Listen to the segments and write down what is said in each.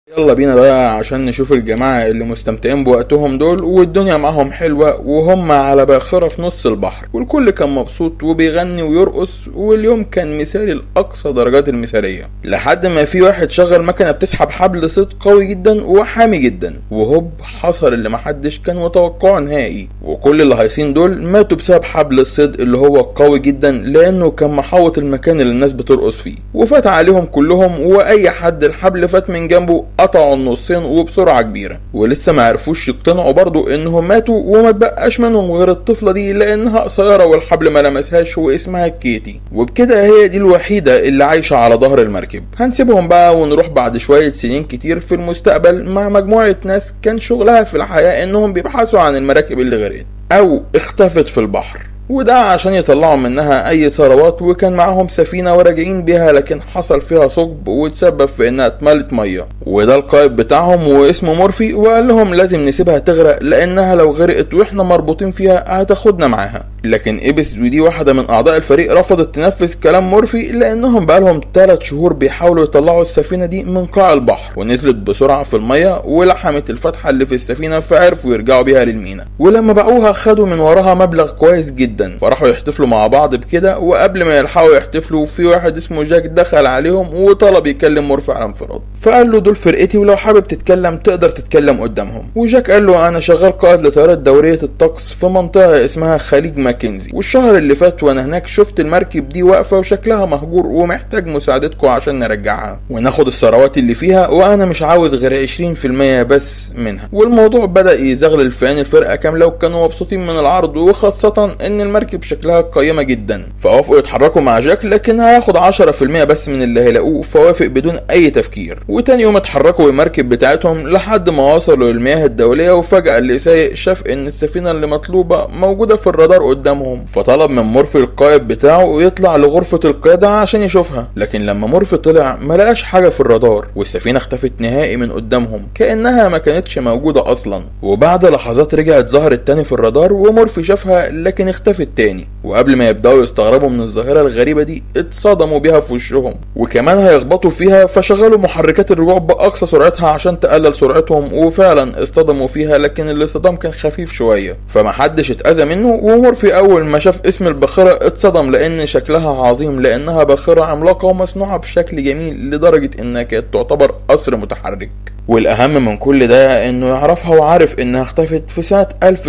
يلا بينا بقى عشان نشوف الجماعة اللي مستمتعين بوقتهم دول والدنيا معاهم حلوة وهم على باخرة في نص البحر والكل كان مبسوط وبيغني ويرقص واليوم كان مثالي لأقصى درجات المثالية لحد ما في واحد شغل مكنة بتسحب حبل صيد قوي جدا وحامي جدا وهوب حصل اللي محدش كان متوقعه نهائي وكل اللي هايصين دول ماتوا بسبب حبل الصيد اللي هو قوي جدا لأنه كان محوط المكان اللي الناس بترقص فيه وفات عليهم كلهم وأي حد الحبل فات من جنبه قطعوا النصين وبسرعة كبيرة ولسه ما عرفوش يقتنعوا برضو انهم ماتوا وما تبقاش منهم غير الطفلة دي لانها قصيرة والحبل ما لمسهاش واسمها كيتي وبكده هي دي الوحيدة اللي عايشة على ظهر المركب هنسيبهم بقى ونروح بعد شوية سنين كتير في المستقبل مع مجموعة ناس كان شغلها في الحياة انهم بيبحثوا عن المراكب اللي غرقت او اختفت في البحر وده عشان يطلعوا منها اي ثروات وكان معاهم سفينة وراجعين بيها لكن حصل فيها ثقب وتسبب في انها اتملت مية وده القائد بتاعهم واسمه مورفي وقال لهم لازم نسيبها تغرق لانها لو غرقت واحنا مربوطين فيها هتاخدنا معاها لكن إبس ودي واحدة من أعضاء الفريق رفضت تنفذ كلام مورفي لأنهم بقالهم 3 شهور بيحاولوا يطلعوا السفينة دي من قاع البحر ونزلت بسرعة في المية ولحمت الفتحة اللي في السفينة فعرفوا يرجعوا بيها للمينا ولما باعوها خدوا من وراها مبلغ كويس جدا فراحوا يحتفلوا مع بعض بكده وقبل ما يلحقوا يحتفلوا في واحد اسمه جاك دخل عليهم وطلب يكلم مورفي على انفراد فقال له دول فرقتي ولو حابب تتكلم تقدر تتكلم قدامهم وجاك قال له انا شغال قائد لطيارات دورية الطقس في منطقة اسمها خليج ماكنزي والشهر اللي فات وانا هناك شفت المركب دي واقفه وشكلها مهجور ومحتاج مساعدتكم عشان نرجعها وناخد الثروات اللي فيها وانا مش عاوز غير 20% بس منها والموضوع بدا يزغلل في عين الفرقه كامله وكانوا مبسوطين من العرض وخاصه ان المركب شكلها قيمه جدا فوافقوا يتحركوا مع جاك لكن هياخد 10% بس من اللي هيلاقوه فوافق بدون اي تفكير وتاني يوم اتحركوا بالمركب بتاعتهم لحد ما وصلوا للمياه الدوليه وفجاه اللي سايق شاف ان السفينه اللي مطلوبه موجوده في الرادار قدامهم فطلب من مورفي القائد بتاعه يطلع لغرفة القيادة عشان يشوفها لكن لما مورفي طلع ما لقاش حاجة في الرادار والسفينة اختفت نهائي من قدامهم كأنها ما كانتش موجودة أصلا وبعد لحظات رجعت ظهرت تاني في الرادار ومورفي شافها لكن اختفت تاني وقبل ما يبدأوا يستغربوا من الظاهرة الغريبة دي اتصدموا بيها في وشهم وكمان هيخبطوا فيها فشغلوا محركات الرجوع بأقصى سرعتها عشان تقلل سرعتهم وفعلا اصطدموا فيها لكن الاصطدام كان خفيف شوية فمحدش اتأذى منه ومورفي أول ما شاف اسم الباخرة اتصدم لأن شكلها عظيم لأنها باخرة عملاقة ومصنوعة بشكل جميل لدرجة إنها كانت تعتبر قصر متحرك والأهم من كل ده إنه يعرفها وعارف إنها اختفت في سنة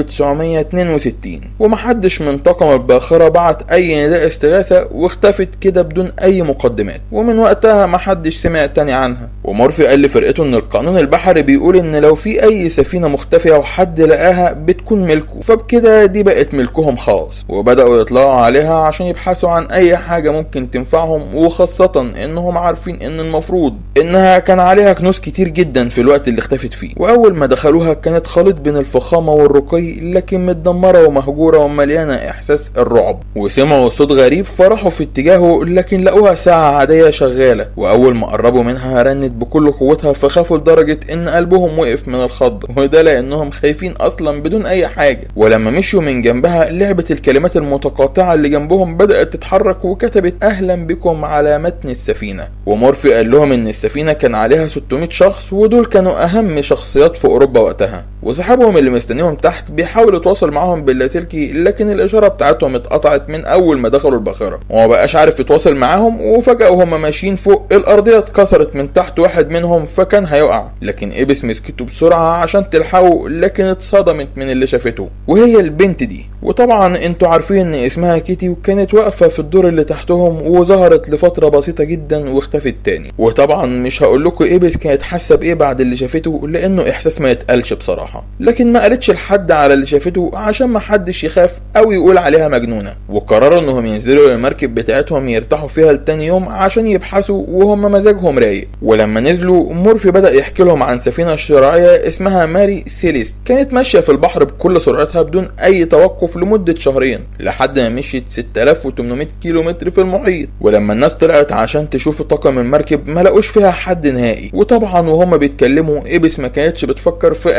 1962 ومحدش من طاقم الباخرة بعت أي نداء استغاثة واختفت كده بدون أي مقدمات ومن وقتها محدش سمع تاني عنها ومورفي قال لفرقته إن القانون البحري بيقول إن لو في أي سفينة مختفية وحد لقاها بتكون ملكه فبكده دي بقت ملكهم خلاص وبدأوا يطلعوا عليها عشان يبحثوا عن أي حاجة ممكن تنفعهم وخاصة إنهم عارفين إن المفروض إنها كان عليها كنوز كتير جدا في الوقت اللي اختفت فيه وأول ما دخلوها كانت خليط بين الفخامة والرقي لكن متدمرة ومهجورة ومليانة إحساس الرعب وسمعوا صوت غريب فراحوا في اتجاهه لكن لقوها ساعة عادية شغالة وأول ما قربوا منها رنت بكل قوتها فخافوا لدرجة إن قلبهم وقف من الخض وده لأنهم خايفين أصلا بدون أي حاجة ولما مشوا من جنبها لعبت الكلمات المتقاطعة اللي جنبهم بدأت تتحرك وكتبت أهلا بكم على متن السفينة ومورفي قال لهم إن السفينة كان عليها 600 شخص ودول كانوا أهم شخصيات في أوروبا وقتها وصحابهم اللي مستنيهم تحت بيحاول يتواصل معاهم باللاسلكي لكن الإشارة بتاعتهم اتقطعت من أول ما دخلوا الباخرة وما بقاش عارف يتواصل معاهم وفجأة وهم ماشيين فوق الأرضية اتكسرت من تحت واحد منهم فكان هيقع لكن إبس مسكته بسرعة عشان تلحقه لكن اتصدمت من اللي شافته وهي البنت دي وطبعا انتوا عارفين ان اسمها كيتي وكانت واقفة في الدور اللي تحتهم وظهرت لفترة بسيطة جدا واختفت تاني وطبعا مش هقول لكم ايبس كانت حاسة بايه بعد اللي شافته لانه احساس ما يتقالش بصراحة لكن ما قالتش لحد على اللي شافته عشان ما حدش يخاف او يقول عليها مجنونة وقرروا انهم ينزلوا للمركب بتاعتهم يرتاحوا فيها لتاني يوم عشان يبحثوا وهم مزاجهم رايق ولما نزلوا مورفي بدأ يحكي لهم عن سفينة شراعية اسمها ماري سيليست كانت ماشية في البحر بكل سرعتها بدون اي توقف لمدة شهرين لحد ما مشيت 6800 كيلو متر في المحيط ولما الناس طلعت عشان تشوف طاقم المركب ما لقوش فيها حد نهائي وطبعا وهما بيتكلموا ابس ما كانتش بتفكر في اي حاجة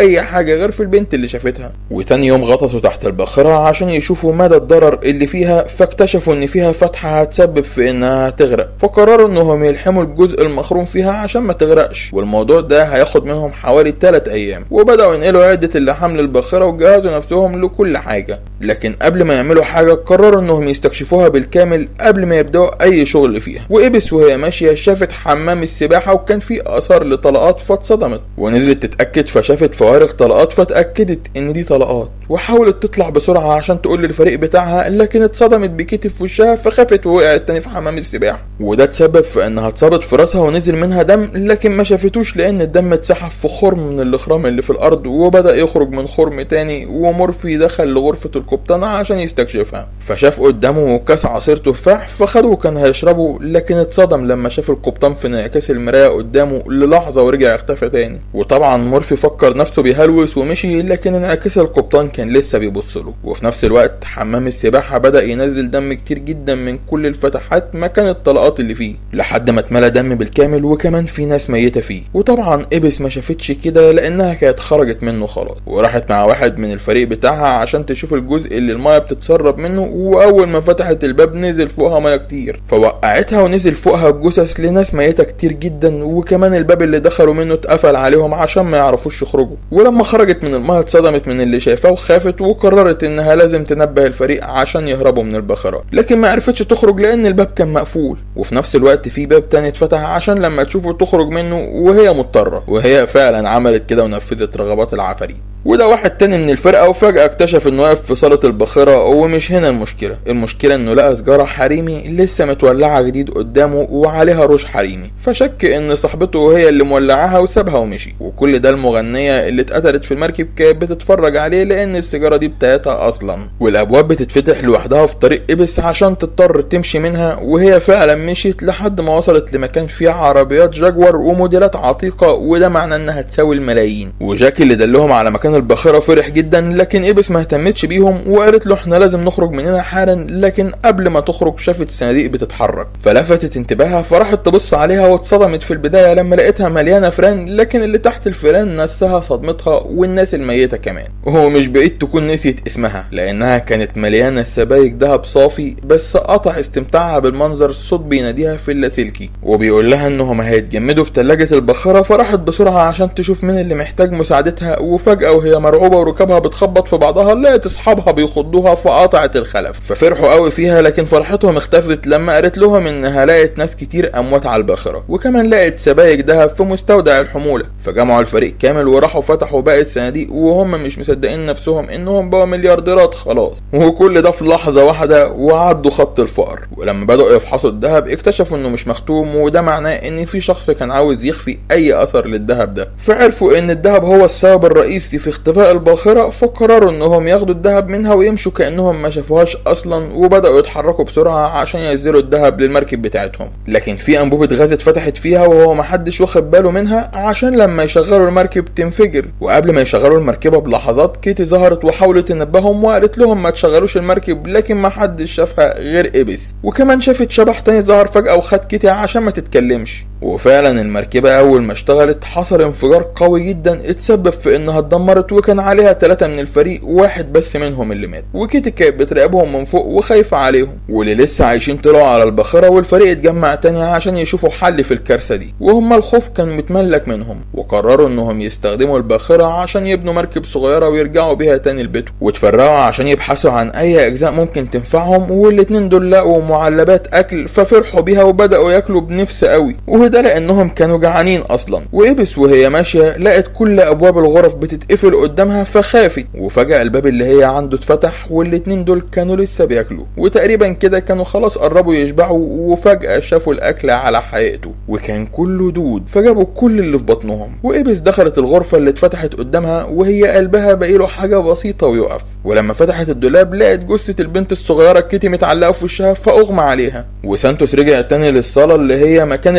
حاجة غير في البنت اللي شافتها وتاني يوم غطسوا تحت الباخرة عشان يشوفوا مدى الضرر اللي فيها فاكتشفوا ان فيها فتحة هتسبب في انها تغرق فقرروا انهم يلحموا الجزء المخروم فيها عشان ما تغرقش والموضوع ده هياخد منهم حوالي 3 ايام وبدأوا ينقلوا عدة اللحام للباخرة وجهزوا نفسهم لكل حاجة لكن قبل ما يعملوا حاجة قرروا انهم يستكشفوها بالكامل قبل ما يبدأوا اي شغل فيها وإبس وهي ماشية شافت حمام السباحة وكان فيه اثار لطلقات فاتصدمت ونزلت تتأكد فشافت فوارق طلقات فاتأكدت ان دي طلقات وحاولت تطلع بسرعة عشان تقول للفريق بتاعها لكن اتصدمت بكتف في وشها فخافت ووقعت تاني في حمام السباحة وده تسبب في انها اتصابت في راسها ونزل منها دم لكن ما شافتوش لان الدم اتسحب في خرم من الاخرام اللي في الارض وبدأ يخرج من خرم تاني ومورفي دخل لغرفة القبطان عشان يستكشفها فشاف قدامه كاس عصير تفاح فخده وكان هيشربه لكن اتصدم لما شاف القبطان في انعكاس المراية قدامه للحظة ورجع اختفى تاني وطبعا مورفي فكر نفسه بيهلوس ومشي لكن انعكاس القبطان كان لسه بيبص له وفي نفس الوقت حمام السباحة بدأ ينزل دم كتير جدا من كل الفتحات مكان الطلقات اللي فيه لحد ما اتملى دم بالكامل وكمان في ناس ميتة فيه وطبعا ابس ما شافتش كده لانها كانت خرجت منه خلاص وراحت مع واحد من الفريق بتاعها عشان تشوف الجزء اللي المايه بتتسرب منه واول ما فتحت الباب نزل فوقها ميه كتير فوقعتها ونزل فوقها جثث لناس ميتة كتير جدا وكمان الباب اللي دخلوا منه اتقفل عليهم عشان ما يعرفوش يخرجوا ولما خرجت من المايه اتصدمت من اللي شايفاه وخافت وقررت انها لازم تنبه الفريق عشان يهربوا من البخرة لكن ما عرفتش تخرج لان الباب كان مقفول وفي نفس الوقت في باب تاني اتفتح عشان لما تشوفه تخرج منه وهي مضطرة وهي فعلا عملت كده ونفذت رغبات العفاريت وده واحد تاني من الفرقة وفجأة اكتشف انه واقف في صالة الباخرة ومش هنا المشكلة المشكلة انه لقى سجارة حريمي لسه متولعة جديد قدامه وعليها روش حريمي فشك ان صاحبته هي اللي مولعاها وسابها ومشي وكل ده المغنية اللي اتقتلت في المركب كانت بتتفرج عليه لان السيجارة دي بتاعتها اصلا والابواب بتتفتح لوحدها في طريق ابس عشان تضطر تمشي منها وهي فعلا مشيت لحد ما وصلت لمكان فيه عربيات جاكور وموديلات عتيقة وده معناه انها تساوي الملايين وجاك اللي دلهم على مكان كان الباخرة فرح جدا لكن إبس ما اهتمتش بيهم وقالت له احنا لازم نخرج من هنا حالا لكن قبل ما تخرج شافت الصناديق بتتحرك فلفتت انتباهها فراحت تبص عليها واتصدمت في البداية لما لقيتها مليانة فران لكن اللي تحت الفيران نسها صدمتها والناس الميتة كمان وهو مش بعيد تكون نسيت اسمها لأنها كانت مليانة سبايك دهب صافي بس قطع استمتاعها بالمنظر الصوت بيناديها في اللاسلكي وبيقول لها انهم هيتجمدوا في تلاجة البخرة فراحت بسرعة عشان تشوف مين اللي محتاج مساعدتها وفجأة وهي مرعوبة وركبها بتخبط في بعضها لقت اصحابها بيخضوها فقطعت الخلف ففرحوا قوي فيها لكن فرحتهم اختفت لما قالت لهم انها لقت ناس كتير اموات على الباخرة وكمان لقت سبايك دهب في مستودع الحمولة فجمعوا الفريق كامل وراحوا فتحوا باقي الصناديق وهم مش مصدقين نفسهم انهم بقوا مليارديرات خلاص وكل ده في لحظة واحدة وعدوا خط الفقر ولما بدأوا يفحصوا الذهب اكتشفوا انه مش مختوم وده معناه ان في شخص كان عاوز يخفي اي اثر للذهب ده فعرفوا ان الذهب هو السبب الرئيسي في اختفاء الباخرة فقرروا انهم ياخدوا الذهب منها ويمشوا كانهم ما شافوهاش اصلا وبدأوا يتحركوا بسرعة عشان ينزلوا الذهب للمركب بتاعتهم لكن في انبوبة غاز اتفتحت فيها وهو محدش واخد باله منها عشان لما يشغلوا المركب تنفجر وقبل ما يشغلوا المركبة بلحظات كيتي ظهرت وحاولت تنبههم وقالت لهم ما تشغلوش المركب لكن ما حدش شافها غير ابس وكمان شافت شبح تاني ظهر فجأة وخد كيتي عشان ما تتكلمش وفعلا المركبة أول ما اشتغلت حصل انفجار قوي جدا اتسبب في إنها اتدمرت وكان عليها ثلاثة من الفريق واحد بس منهم اللي مات وكيتي كانت بتراقبهم من فوق وخايفة عليهم واللي لسه عايشين طلعوا على الباخرة والفريق اتجمع تاني عشان يشوفوا حل في الكارثة دي وهم الخوف كان متملك منهم وقرروا إنهم يستخدموا الباخرة عشان يبنوا مركب صغيرة ويرجعوا بيها تاني البيت وتفرقوا عشان يبحثوا عن أي أجزاء ممكن تنفعهم والاتنين دول لقوا معلبات أكل ففرحوا بيها وبدأوا ياكلوا بنفس قوي وده لأنهم كانوا جعانين أصلا وإبس وهي ماشية لقت كل أبواب الغرف بتتقفل قدامها فخافت وفجأة الباب اللي هي عنده اتفتح والاتنين دول كانوا لسه بياكلوا وتقريبا كده كانوا خلاص قربوا يشبعوا وفجأة شافوا الأكل على حقيقته وكان كله دود فجابوا كل اللي في بطنهم وإبس دخلت الغرفة اللي اتفتحت قدامها وهي قلبها باقيله حاجة بسيطة ويقف ولما فتحت الدولاب لقت جثة البنت الصغيرة كيتي متعلقة في وشها فأغمى عليها وسانتوس رجع تاني للصالة اللي هي مكان الاحتفال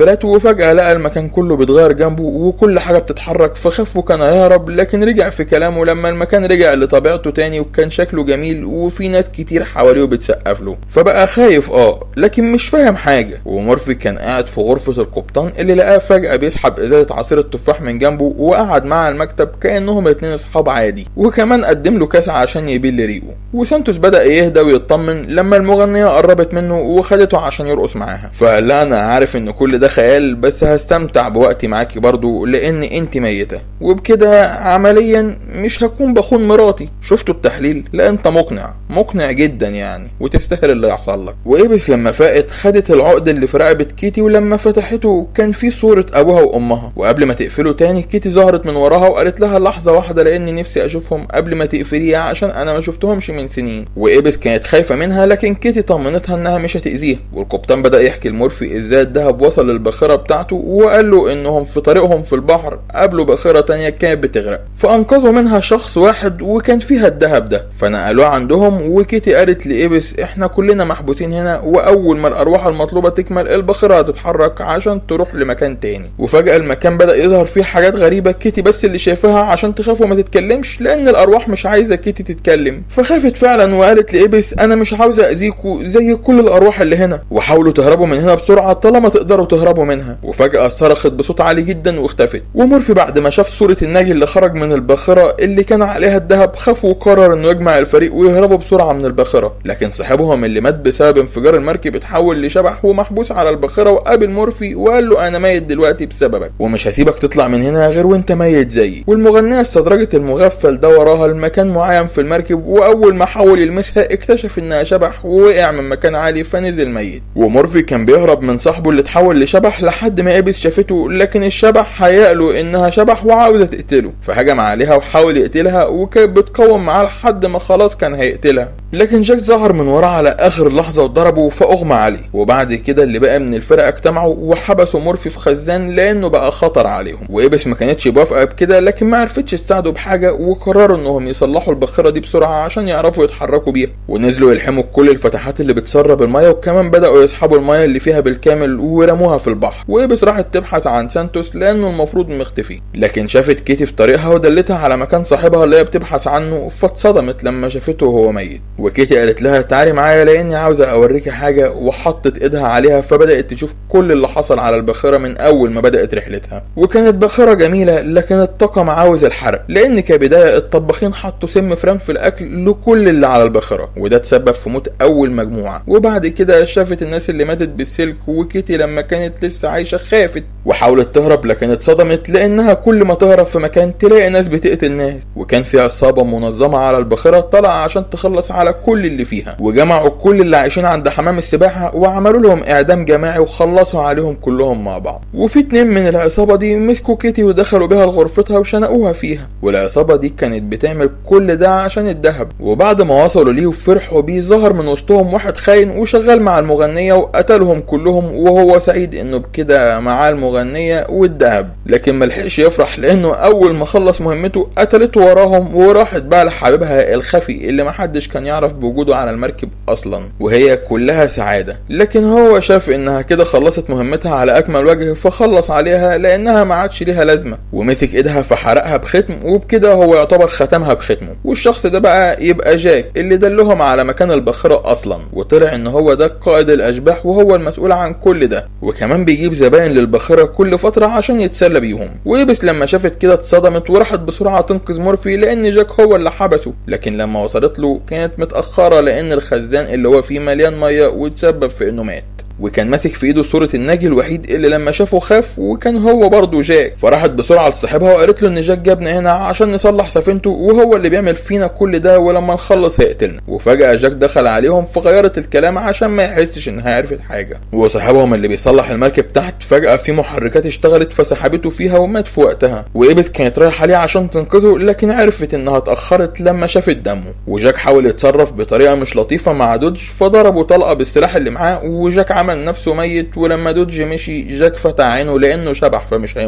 القفلات وفجأة لقى المكان كله بيتغير جنبه وكل حاجة بتتحرك فخاف وكان هيهرب لكن رجع في كلامه لما المكان رجع لطبيعته تاني وكان شكله جميل وفي ناس كتير حواليه بتسقف له فبقى خايف اه لكن مش فاهم حاجة ومورفي كان قاعد في غرفة القبطان اللي لقاه فجأة بيسحب ازازة عصير التفاح من جنبه وقعد معاه على المكتب كأنهم اتنين اصحاب عادي وكمان قدم له كاس عشان يبيل ريقه وسانتوس بدأ يهدى ويطمن لما المغنية قربت منه وخدته عشان يرقص معاها فقال لها انا عارف ان كل ده خيال بس هستمتع بوقتي معاكي برضو لان انت ميتة وبكده عمليا مش هكون بخون مراتي شفتوا التحليل لا انت مقنع مقنع جدا يعني وتستاهل اللي يحصل لك وايبس لما فاقت خدت العقد اللي في رقبة كيتي ولما فتحته كان في صورة ابوها وامها وقبل ما تقفله تاني كيتي ظهرت من وراها وقالت لها لحظة واحدة لاني نفسي اشوفهم قبل ما تقفليها عشان انا ما شفتهمش من سنين وايبس كانت خايفة منها لكن كيتي طمنتها انها مش هتأذيها والقبطان بدأ يحكي لمورفي ازاي الدهب وصل للباخرة بتاعته وقال له انهم في طريقهم في البحر قابلوا باخرة تانية كانت بتغرق فانقذوا منها شخص واحد وكان فيها الدهب ده فنقلوه عندهم وكيتي قالت لإيبس احنا كلنا محبوسين هنا واول ما الارواح المطلوبة تكمل الباخرة هتتحرك عشان تروح لمكان تاني وفجأة المكان بدأ يظهر فيه حاجات غريبة كيتي بس اللي شايفاها عشان تخاف وما تتكلمش لان الارواح مش عايزة كيتي تتكلم فخافت فعلا وقالت لإيبس انا مش عاوزة اذيكوا زي كل الارواح اللي هنا وحاولوا تهربوا من هنا بسرعة طالما تقدروا تهربوا منها وفجأة صرخت بصوت عالي جدا واختفت ومورفي بعد ما شاف صورة الناجي اللي خرج من الباخرة اللي كان عليها الذهب خاف وقرر انه يجمع الفريق ويهربوا بسرعة من الباخرة لكن صاحبهم اللي مات بسبب انفجار المركب اتحول لشبح ومحبوس على الباخرة وقابل مورفي وقال له انا ميت دلوقتي بسببك ومش هسيبك تطلع من هنا غير وانت ميت زيي والمغنية استدرجت المغفل ده وراها المكان معين في المركب واول ما حاول يلمسها اكتشف انها شبح ووقع من مكان عالي فنزل ميت ومورفي كان بيهرب من صاحبه اللي اتحول لشبح لحد ما ايبس شافته لكن الشبح هيأ له انها شبح وعاوزه تقتله فهجم عليها وحاول يقتلها وكانت بتقاوم معاه لحد ما خلاص كان هيقتلها لكن جاك ظهر من وراه على اخر لحظه وضربه فاغمى عليه وبعد كده اللي بقى من الفرقه اجتمعوا وحبسوا مورفي في خزان لانه بقى خطر عليهم وايبس ما كانتش موافقه بكده لكن ما عرفتش تساعده بحاجه وقرروا انهم يصلحوا الباخره دي بسرعه عشان يعرفوا يتحركوا بيها ونزلوا يلحموا كل الفتحات اللي بتسرب الميه وكمان بداوا يسحبوا الميه اللي فيها بالكامل ورموها في البحر وايبس راحت تبحث عن سانتوس لانه المفروض مختفي لكن شافت كيتي في طريقها ودلتها على مكان صاحبها اللي هي بتبحث عنه فاتصدمت لما شافته وهو ميت وكيتي قالت لها تعالي معايا لاني عاوزه اوريكي حاجه وحطت ايدها عليها فبدات تشوف كل اللي حصل على الباخره من اول ما بدات رحلتها وكانت باخره جميله لكن الطاقم عاوز الحرق لان كبدايه الطباخين حطوا سم فران في الاكل لكل اللي على الباخره وده تسبب في موت اول مجموعه وبعد كده شافت الناس اللي ماتت بالسلك وكيتي لما كانت لسه عايشه خافت وحاولت تهرب لكن اتصدمت لانها كل ما تهرب في مكان تلاقي ناس بتقتل ناس وكان في عصابه منظمه على الباخره طالعه عشان تخلص على كل اللي فيها وجمعوا كل اللي عايشين عند حمام السباحه وعملوا لهم اعدام جماعي وخلصوا عليهم كلهم مع بعض وفي اتنين من العصابه دي مسكوا كيتي ودخلوا بيها لغرفتها وشنقوها فيها والعصابه دي كانت بتعمل كل ده عشان الذهب وبعد ما وصلوا ليه وفرحوا بيه ظهر من وسطهم واحد خاين وشغال مع المغنيه وقتلهم كلهم وهو سعيد انه بكده معاه المغنيه والذهب لكن ملحقش يفرح لانه اول ما خلص مهمته قتلته وراهم وراحت بقى لحبيبها الخفي اللي محدش كان يعرف بوجوده على المركب اصلا وهي كلها سعاده لكن هو شاف انها كده خلصت مهمتها على اكمل وجه فخلص عليها لانها ما عادش ليها لازمه ومسك ايدها فحرقها بختم وبكده هو يعتبر ختمها بختمه والشخص ده بقى يبقى جاك اللي دلهم على مكان الباخره اصلا وطلع ان هو ده قائد الاشباح وهو المسؤول عن كل ده وكمان بيجيب زباين للباخره كل فتره عشان يتسلى بيهم ويبس لما شافت كده اتصدمت وراحت بسرعه تنقذ مورفي لان جاك هو اللي حبسه لكن لما وصلت له كانت متاخره لان الخزان اللي هو فيه مليان ميه وتسبب في انه مات وكان ماسك في ايده صورة الناجي الوحيد اللي لما شافه خاف وكان هو برضه جاك فراحت بسرعة لصاحبها وقالت له ان جاك جابنا هنا عشان نصلح سفينته وهو اللي بيعمل فينا كل ده ولما نخلص هيقتلنا وفجأة جاك دخل عليهم فغيرت الكلام عشان ما يحسش انها عرفت حاجة وصاحبهم اللي بيصلح المركب تحت فجأة في محركات اشتغلت فسحبته فيها ومات في وقتها وايبس كانت رايحة عليه عشان تنقذه لكن عرفت انها اتأخرت لما شافت دمه وجاك حاول يتصرف بطريقة مش لطيفة مع دوج فضربه طلقة بالسلاح اللي معاه وجاك عمل نفسه ميت ولما دوج مشي جاك فتح عينه لانه شبح فمش هيموت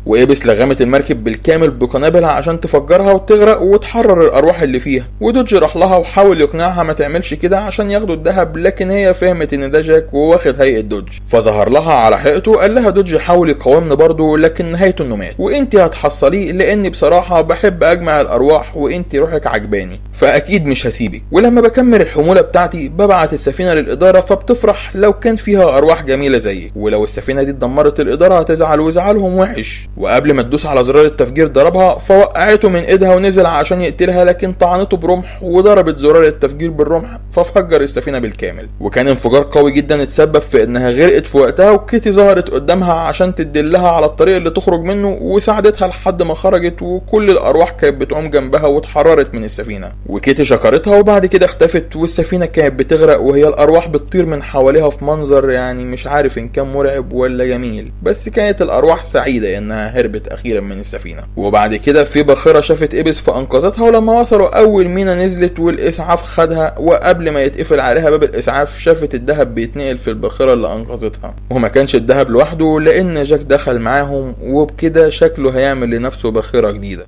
وإبس لغمت المركب بالكامل بقنابلها عشان تفجرها وتغرق وتحرر الأرواح اللي فيها ودوج راح لها وحاول يقنعها ما تعملش كده عشان ياخدوا الذهب لكن هي فهمت إن ده جاك وواخد هيئة دوج فظهر لها على حقيقته قال لها دوج حاول يقاومني برضه لكن نهايته إنه مات وأنت هتحصليه لأني بصراحة بحب أجمع الأرواح وأنت روحك عجباني فأكيد مش هسيبك ولما بكمل الحمولة بتاعتي ببعت السفينة للإدارة فبتفرح لو كان فيها أرواح جميلة زيك ولو السفينة دي اتدمرت الإدارة هتزعل وزعلهم وحش وقبل ما تدوس على زرار التفجير ضربها فوقعته من ايدها ونزل عشان يقتلها لكن طعنته برمح وضربت زرار التفجير بالرمح ففجر السفينة بالكامل وكان انفجار قوي جدا اتسبب في انها غرقت في وقتها وكيتي ظهرت قدامها عشان تدلها على الطريق اللي تخرج منه وساعدتها لحد ما خرجت وكل الأرواح كانت بتعوم جنبها واتحررت من السفينة وكيتي شكرتها وبعد كده اختفت والسفينة كانت بتغرق وهي الأرواح بتطير من حواليها في منظر يعني مش عارف إن كان مرعب ولا جميل بس كانت الأرواح سعيدة إنها هربت أخيرا من السفينة وبعد كده في باخرة شافت إبس فأنقذتها ولما وصلوا أول مينا نزلت والإسعاف خدها وقبل ما يتقفل عليها باب الإسعاف شافت الدهب بيتنقل في الباخرة اللي أنقذتها وما كانش الدهب لوحده لأن جاك دخل معاهم وبكده شكله هيعمل لنفسه باخرة جديدة